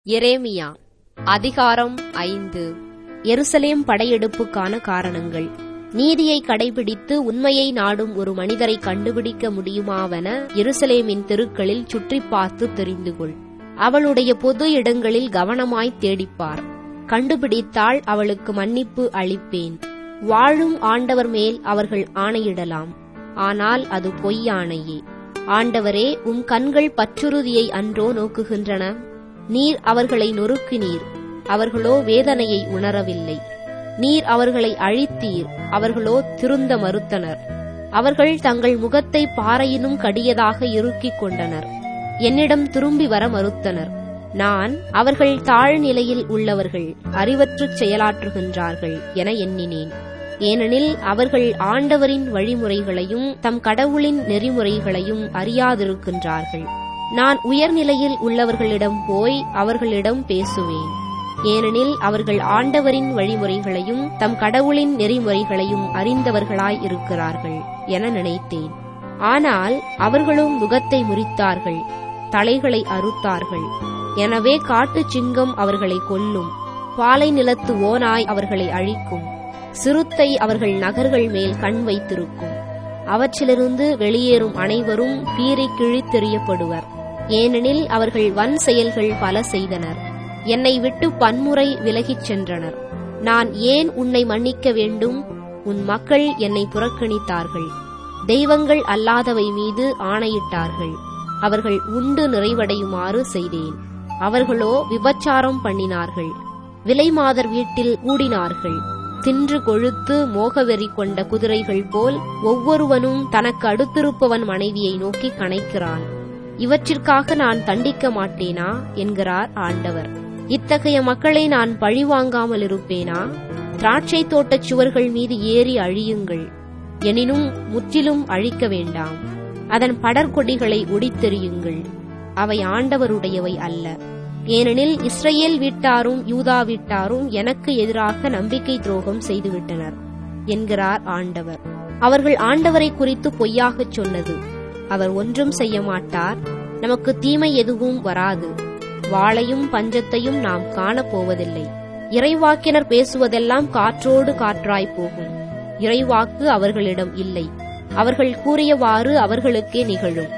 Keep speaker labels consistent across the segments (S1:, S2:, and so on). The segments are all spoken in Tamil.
S1: எரேமியா அதிகாரம் ஐந்து எருசலேம் படையெடுப்புக்கான காரணங்கள் நீதியை கடைபிடித்து உண்மையை நாடும் ஒரு மனிதரை கண்டுபிடிக்க முடியுமாவென எருசலேமின் தெருக்களில் சுற்றிப் பார்த்து தெரிந்து கொள் அவளுடைய பொது இடங்களில் கவனமாய் தேடிப்பார் கண்டுபிடித்தால் அவளுக்கு மன்னிப்பு அளிப்பேன் வாழும் ஆண்டவர் மேல் அவர்கள் ஆணையிடலாம் ஆனால் அது பொய்யானையே ஆண்டவரே உம் கண்கள் பற்றுறுதியை அன்றோ நோக்குகின்றன நீர் அவர்களை நொறுக்கினீர் அவர்களோ வேதனையை உணரவில்லை நீர் அவர்களை அழித்தீர் அவர்களோ திருந்த மறுத்தனர் அவர்கள் தங்கள் முகத்தை பாறையினும் கடியதாக இறுக்கிக் கொண்டனர் என்னிடம் திரும்பி வர மறுத்தனர் நான் அவர்கள் தாழ்நிலையில் உள்ளவர்கள் அறிவற்றுச் செயலாற்றுகின்றார்கள் என எண்ணினேன் ஏனெனில் அவர்கள் ஆண்டவரின் வழிமுறைகளையும் தம் கடவுளின் நெறிமுறைகளையும் அறியாதிருக்கின்றார்கள் நான் உயர்நிலையில் உள்ளவர்களிடம் போய் அவர்களிடம் பேசுவேன் ஏனெனில் அவர்கள் ஆண்டவரின் வழிமுறைகளையும் தம் கடவுளின் நெறிமுறைகளையும் அறிந்தவர்களாய் இருக்கிறார்கள் என நினைத்தேன் ஆனால் அவர்களும் முகத்தை முறித்தார்கள் தலைகளை அறுத்தார்கள் எனவே காட்டுச் சிங்கம் அவர்களை கொல்லும் பாலை நிலத்து ஓனாய் அவர்களை அழிக்கும் சிறுத்தை அவர்கள் நகர்கள் மேல் கண் வைத்திருக்கும் அவற்றிலிருந்து வெளியேறும் அனைவரும் பீறி கிழித்தெறியப்படுவர் ஏனெனில் அவர்கள் வன் செயல்கள் பல செய்தனர் என்னை விட்டு பன்முறை விலகிச் சென்றனர் நான் ஏன் உன்னை மன்னிக்க வேண்டும் உன் மக்கள் என்னை புறக்கணித்தார்கள் தெய்வங்கள் அல்லாதவை மீது ஆணையிட்டார்கள் அவர்கள் உண்டு நிறைவடையுமாறு செய்தேன் அவர்களோ விபச்சாரம் பண்ணினார்கள் விலைமாதர் வீட்டில் கூடினார்கள் தின்று கொழுத்து மோகவெறி கொண்ட குதிரைகள் போல் ஒவ்வொருவனும் தனக்கு அடுத்திருப்பவன் மனைவியை நோக்கி கணைக்கிறான் இவற்றிற்காக நான் தண்டிக்க மாட்டேனா என்கிறார் ஆண்டவர் இத்தகைய மக்களை நான் பழிவாங்காமல் இருப்பேனா திராட்சை தோட்டச் சுவர்கள் மீது ஏறி அழியுங்கள் எனினும் முற்றிலும் அழிக்க வேண்டாம் அதன் படர்கொடிகளை ஒடித்தெறியுங்கள் அவை ஆண்டவருடையவை அல்ல ஏனெனில் இஸ்ரேல் வீட்டாரும் யூதா வீட்டாரும் எனக்கு எதிராக நம்பிக்கை துரோகம் செய்துவிட்டனர் என்கிறார் ஆண்டவர் அவர்கள் ஆண்டவரை குறித்து பொய்யாகச் சொன்னது அவர் ஒன்றும் செய்ய மாட்டார் நமக்கு தீமை எதுவும் வராது வாளையும் பஞ்சத்தையும் நாம் காணப்போவதில்லை இறைவாக்கினர் பேசுவதெல்லாம் காற்றோடு காற்றாய் போகும் இறைவாக்கு அவர்களிடம் இல்லை அவர்கள் கூறியவாறு அவர்களுக்கே நிகழும்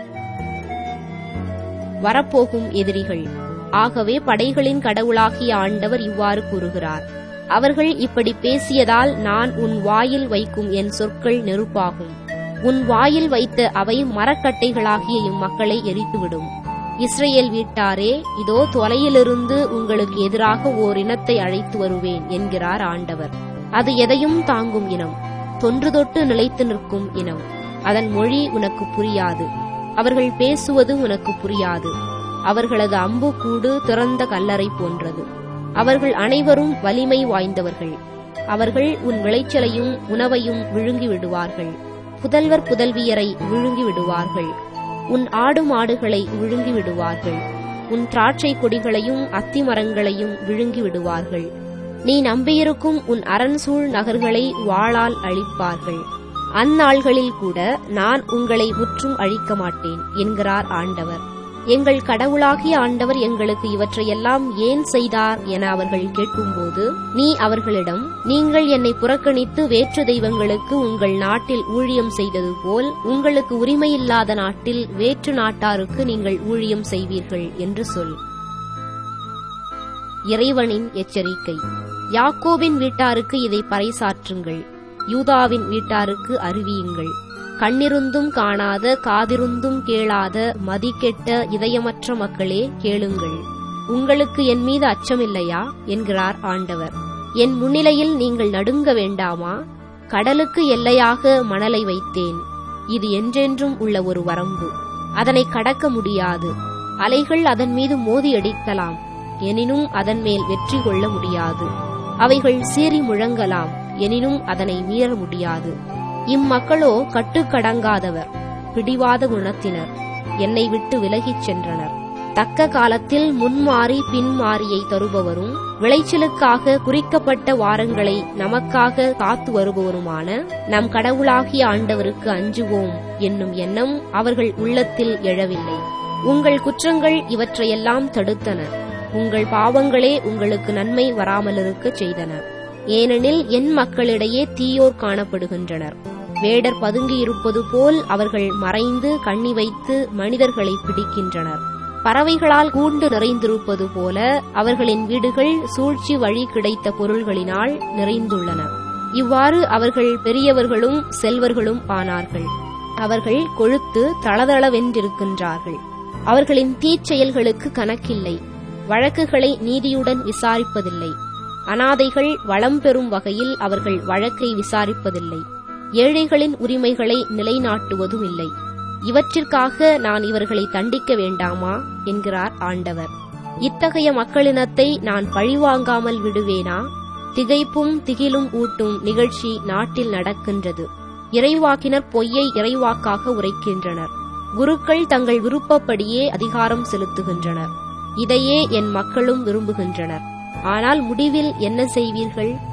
S1: வரப்போகும் எதிரிகள் ஆகவே படைகளின் கடவுளாகிய ஆண்டவர் இவ்வாறு கூறுகிறார் அவர்கள் இப்படி பேசியதால் நான் உன் வாயில் வைக்கும் என் சொற்கள் நெருப்பாகும் உன் வாயில் வைத்த அவை மரக்கட்டைகளாகிய இம்மக்களை எரித்துவிடும் இஸ்ரேல் வீட்டாரே இதோ தொலையிலிருந்து உங்களுக்கு எதிராக ஓர் இனத்தை அழைத்து வருவேன் என்கிறார் ஆண்டவர் அது எதையும் தாங்கும் இனம் தொன்று தொட்டு நிலைத்து நிற்கும் இனம் அதன் மொழி உனக்கு புரியாது அவர்கள் பேசுவது உனக்கு புரியாது அவர்களது அம்பு கூடு திறந்த கல்லறை போன்றது அவர்கள் அனைவரும் வலிமை வாய்ந்தவர்கள் அவர்கள் உன் விளைச்சலையும் உணவையும் விழுங்கி விடுவார்கள் புதல்வர் புதல்வியரை விழுங்கி விடுவார்கள் உன் ஆடு மாடுகளை விழுங்கி விடுவார்கள் உன் திராட்சை கொடிகளையும் அத்திமரங்களையும் விழுங்கி விடுவார்கள் நீ நம்பியிருக்கும் உன் அரண்சூழ் நகர்களை வாளால் அழிப்பார்கள் அந்நாள்களில் கூட நான் உங்களை முற்றும் அழிக்க மாட்டேன் என்கிறார் ஆண்டவர் எங்கள் கடவுளாகிய ஆண்டவர் எங்களுக்கு இவற்றையெல்லாம் ஏன் செய்தார் என அவர்கள் கேட்கும்போது நீ அவர்களிடம் நீங்கள் என்னை புறக்கணித்து வேற்று தெய்வங்களுக்கு உங்கள் நாட்டில் ஊழியம் செய்தது போல் உங்களுக்கு உரிமையில்லாத நாட்டில் வேற்று நாட்டாருக்கு நீங்கள் ஊழியம் செய்வீர்கள் என்று சொல் இறைவனின் எச்சரிக்கை யாக்கோபின் வீட்டாருக்கு இதை பறைசாற்றுங்கள் யூதாவின் வீட்டாருக்கு அறிவியுங்கள் கண்ணிருந்தும் காணாத காதிருந்தும் கேளாத மதிக்கெட்ட இதயமற்ற மக்களே கேளுங்கள் உங்களுக்கு என் மீது அச்சமில்லையா என்கிறார் ஆண்டவர் என் முன்னிலையில் நீங்கள் நடுங்க வேண்டாமா கடலுக்கு எல்லையாக மணலை வைத்தேன் இது என்றென்றும் உள்ள ஒரு வரம்பு அதனை கடக்க முடியாது அலைகள் அதன் மீது மோதி அடிக்கலாம் எனினும் அதன் மேல் வெற்றி கொள்ள முடியாது அவைகள் சீறி முழங்கலாம் எனினும் அதனை மீற முடியாது இம்மக்களோ கட்டுக்கடங்காதவர் பிடிவாத குணத்தினர் என்னை விட்டு விலகிச் சென்றனர் தக்க காலத்தில் முன்மாறி பின்மாறியை தருபவரும் விளைச்சலுக்காக குறிக்கப்பட்ட வாரங்களை நமக்காக காத்து வருபவருமான நம் கடவுளாகிய ஆண்டவருக்கு அஞ்சுவோம் என்னும் எண்ணம் அவர்கள் உள்ளத்தில் எழவில்லை உங்கள் குற்றங்கள் இவற்றையெல்லாம் தடுத்தன உங்கள் பாவங்களே உங்களுக்கு நன்மை வராமலிருக்கச் செய்தன ஏனெனில் என் மக்களிடையே தீயோர் காணப்படுகின்றனர் வேடர் பதுங்கியிருப்பது போல் அவர்கள் மறைந்து கண்ணி வைத்து மனிதர்களை பிடிக்கின்றனர் பறவைகளால் கூண்டு நிறைந்திருப்பது போல அவர்களின் வீடுகள் சூழ்ச்சி வழி கிடைத்த பொருள்களினால் நிறைந்துள்ளன இவ்வாறு அவர்கள் பெரியவர்களும் செல்வர்களும் ஆனார்கள் அவர்கள் கொழுத்து தளதளவென்றிருக்கின்றார்கள் அவர்களின் தீச்செயல்களுக்கு கணக்கில்லை வழக்குகளை நீதியுடன் விசாரிப்பதில்லை அனாதைகள் வளம் பெறும் வகையில் அவர்கள் வழக்கை விசாரிப்பதில்லை ஏழைகளின் உரிமைகளை நிலைநாட்டுவதும் இல்லை இவற்றிற்காக நான் இவர்களை தண்டிக்க வேண்டாமா என்கிறார் ஆண்டவர் இத்தகைய மக்களினத்தை நான் பழிவாங்காமல் விடுவேனா திகைப்பும் திகிலும் ஊட்டும் நிகழ்ச்சி நாட்டில் நடக்கின்றது இறைவாக்கினர் பொய்யை இறைவாக்காக உரைக்கின்றனர் குருக்கள் தங்கள் விருப்பப்படியே அதிகாரம் செலுத்துகின்றனர் இதையே என் மக்களும் விரும்புகின்றனர் ஆனால் முடிவில் என்ன செய்வீர்கள்